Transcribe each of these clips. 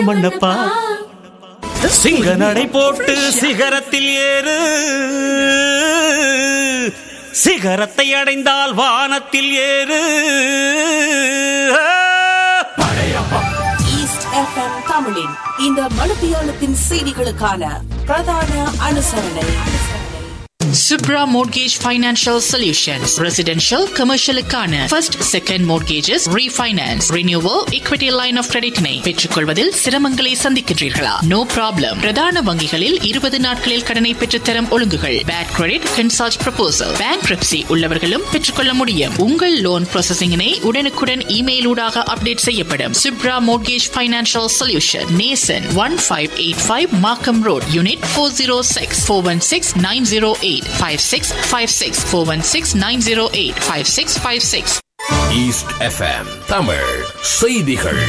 மண்ணப்பா சிங்க நடை போட்டு சிகரத்தில் ஏறு சிகரத்தை அடைந்தால் வானத்தில் ஏறு ஈஸ்ட் எஃப்எம் தமிழின் இந்த மனுபியாளத்தின் செய்திகளுக்கான பிரதான அனுசரணை Subra Mortgage Financial Solutions. Residential, commercial க்கான first, second mortgages, refinance, renewal, equity line of credit னை பெற்றுக்கொள்வதில் சிரமங்களை சந்திக்கின்றீர்களா நோ ப்ராப்ளம் பிரதான வங்கிகளில் இருபது நாட்களில் கடனை பெற்றுத்தரும் ஒழுங்குகள் bad credit consult proposal bank உள்ளவர்களும் பெற்றுக்கொள்ள முடியும் உங்கள் லோன் ப்ராசஸிங்கினை உடனுக்குடன் இமெயில் ஊடாக அப்டேட் செய்யப்படும் Subra Mortgage Financial Solution நேசன் one five eight five Markham road unit four zero six four one six nine zero eight five six five six four one six nine zero eight five six five six east FM Tamil செய்திகள்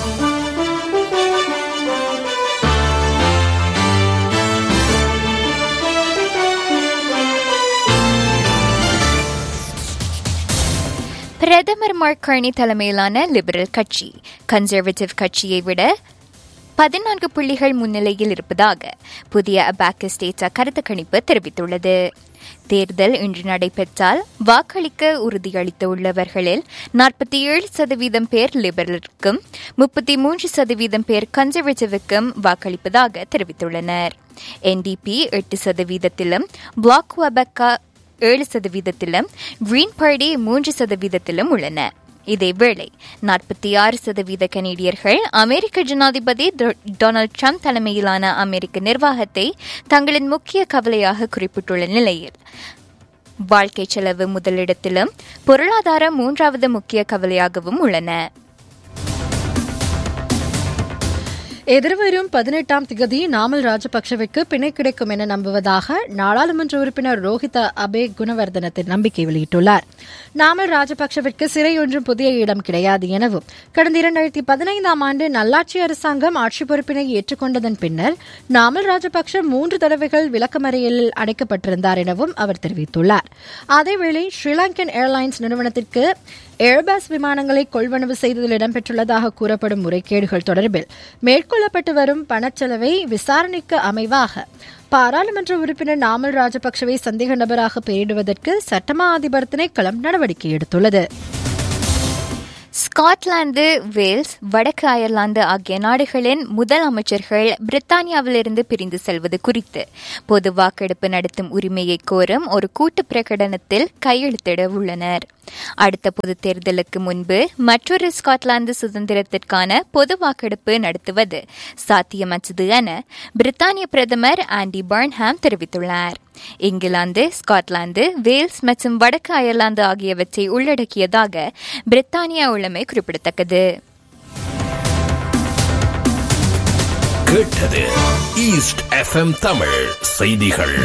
பிரதமர் mark கர்னி தலைமையிலான liberal கட்சி conservative கட்சியை விட பதினான்கு புள்ளிகள் முன்னிலையில் இருப்பதாக புதிய அபாக்கஸ் டேட்டா கருத்து கணிப்பு தெரிவித்துள்ளது தேர்தல் இன்று நடைபெற்றால் வாக்களிக்க உறுதியளித்த உள்ளவர்களில் நாற்பத்தி ஏழு சதவீதம் பேர் லிபரலுக்கும் முப்பத்தி மூன்று சதவீதம் பேர் கன்சர்வேட்டிவுக்கும் வாக்களிப்பதாக தெரிவித்துள்ளனர் என்டிபி எட்டு சதவீதத்திலும் பிளாக் வபக்கா ஏழு சதவீதத்திலும் கிரீன் பார்ட்டி மூன்று சதவீதத்திலும் உள்ளன இதேவேளை நாற்பத்தி ஆறு சதவீத கனேடியர்கள் அமெரிக்க ஜனாதிபதி டொ- டொனால்ட் ட்ரம்ப் தலைமையிலான அமெரிக்க நிர்வாகத்தை தங்களின் முக்கிய கவலையாக குறிப்பிட்டுள்ள நிலையில் வாழ்க்கை செலவு முதலிடத்திலும் பொருளாதாரம் மூன்றாவது முக்கிய கவலையாகவும் உள்ளன எதிர்வரும் பதினெட்டாம் திகதி நாமல் ராஜபக்சவிற்கு பிணை கிடைக்கும் என நம்புவதாக நாடாளுமன்ற உறுப்பினர் ரோஹித அபே குணவர்தனத்தின் நம்பிக்கை வெளியிட்டுள்ளார் நாமல் ராஜபக்சவிற்கு சிறை ஒன்றும் புதிய இடம் கிடையாது எனவும் கடந்த இரண்டாயிரத்தி பதினைந்தாம் ஆண்டு நல்லாட்சி அரசாங்கம் ஆட்சி பொறுப்பினை ஏற்றுக்கொண்டதன் பின்னர் நாமல் ராஜபக்ச மூன்று தடவைகள் விளக்கமறியலில் அடைக்கப்பட்டிருந்தார் எனவும் அவர் தெரிவித்துள்ளார் அதேவேளை ஸ்ரீலங்கன் ஏர்லைன்ஸ் நிறுவனத்திற்கு ஏர்பஸ் விமானங்களை கொள்வனவு செய்ததில் இடம்பெற்றுள்ளதாக கூறப்படும் முறைகேடுகள் தொடர்பில் மேற்கொள்ளப்பட்டு வரும் பணச்செலவை விசாரணைக்கு அமைவாக பாராளுமன்ற உறுப்பினர் நாமல் ராஜபக்சவை சந்தேக நபராக பெயரிடுவதற்கு சட்டமா அதிபர் திணைக்களம் நடவடிக்கை எடுத்துள்ளது ஸ்காட்லாந்து வேல்ஸ் வடக்கு அயர்லாந்து ஆகிய நாடுகளின் முதல் அமைச்சர்கள் பிரித்தானியாவிலிருந்து பிரிந்து செல்வது குறித்து பொது வாக்கெடுப்பு நடத்தும் உரிமையை கோரும் ஒரு கூட்டு பிரகடனத்தில் கையெழுத்திட உள்ளனர் அடுத்த பொது தேர்தலுக்கு முன்பு மற்றொரு ஸ்காட்லாந்து சுதந்திரத்திற்கான பொது வாக்கெடுப்பு நடத்துவது சாத்தியமற்றது என பிரித்தானிய பிரதமர் ஆண்டி பர்ன்ஹாம் தெரிவித்துள்ளார் இங்கிலாந்து ஸ்காட்லாந்து வேல்ஸ் மற்றும் வடக்கு அயர்லாந்து ஆகியவற்றை உள்ளடக்கியதாக பிரித்தானியா உள்ளமை குறிப்பிடத்தக்கது கேட்டது ஈஸ்ட் எஃப்எம் தமிழ் செய்திகள்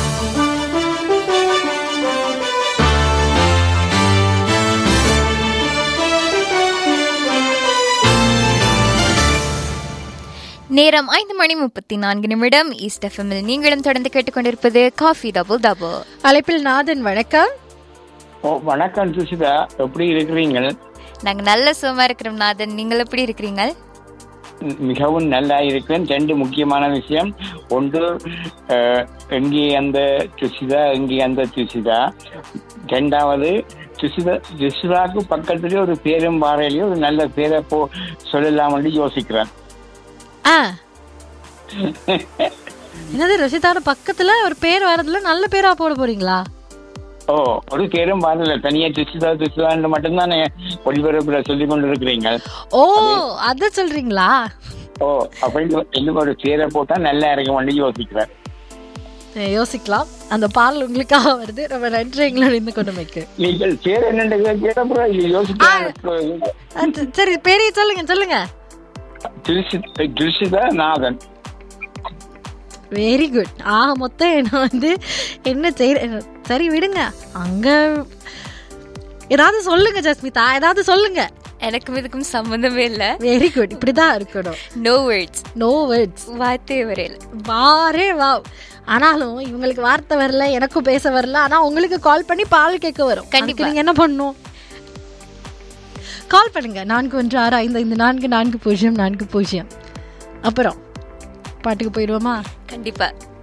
நேரம் ஐந்து மணி முப்பத்தி நான்கு நிமிடம் ஈஸ்ட் எஃப்எம்மில் நீங்களும் தொடர்ந்து கேட்டுக்கொண்டிருப்பது காஃபி டபுள் டபுள் அழைப்பில் நாதன் வணக்கம் ஓ வணக்கம் சுசிதா எப்படி இருக்கிறீங்க நாங்க நல்ல சுகமா இருக்கிறோம் நாதன் நீங்கள் எப்படி இருக்கிறீங்க ம், மிகவும் நல்லா இருக்கிறேன் ரெண்டு முக்கியமான விஷயம் ஒன்று அஹ், எங்கே அந்த சுசிதா எங்கே அந்த சுசிதா ரெண்டாவது சுசிதா சுசிதாக்கு பக்கத்துலேயே ஒரு பேரும் பாறையிலேயே ஒரு நல்ல பேரை போ சொல்லலாம்னு யோசிக்கிறேன் ஆ என்னது ரஷிதாவோட பக்கத்துல ஒரு பேர் வரதுல நல்ல பேரா போட போறீங்களா ஓ ஒரு பேரும் பாறையில தனியா சுசிதா சுசிதான்னு மட்டும்தானே ஒளிபரப்புல சொல்லி கொண்டு இருக்கிறீங்க ஓ அத சொல்றீங்களா ஓ அப்ப இந்த- இன்னும் ஒரு பேரை போட்டா நல்லா இருக்கும்னு யோசிக்கிறேன் அஹ் யோசிக்கலாம் அந்த பாடல் உங்களுக்காக வருது ரொம்ப நன்றி எங்களோட இந்த கொடுமைக்கு நீங்கள் பேர் என்னன்னு கேட்டப்புறம் இது யோசிக்க அஹ் ச- சரி பேரைய சொல்லுங்க சொல்லுங்க ஜுஷிதா நாதன் வெரி குட் ஆக மொத்தம் என்ன வந்து என்ன செய்ய சரி விடுங்க அங்க ஏதாவது சொல்லுங்க ஜஸ்மிதா ஏதாவது சொல்லுங்க எனக்கும் இதுக்கும் சம்பந்தமே இல்ல வெரி குட் இப்படிதான் இருக்கணும் நோ வேர்ட்ஸ் நோ வேர்ட்ஸ் வார்த்தை வரையில் வாரே வா ஆனாலும் இவங்களுக்கு வார்த்தை வரல எனக்கும் பேச வரல ஆனா உங்களுக்கு கால் பண்ணி பால் கேட்க வரும் கண்டிப்பா. கண்டிப்பா நீங்க என்ன பண்ணும் கால் பண்ணுங்க நான்கு ஒன்று ஆறு ஐந்து ஐந்து நான்கு நான்கு பூஜ்ஜியம் நான்கு பூஜ்ஜியம் அப்புறம் பாட்டுக்கு போயிடுவோமா கண்டிப்பா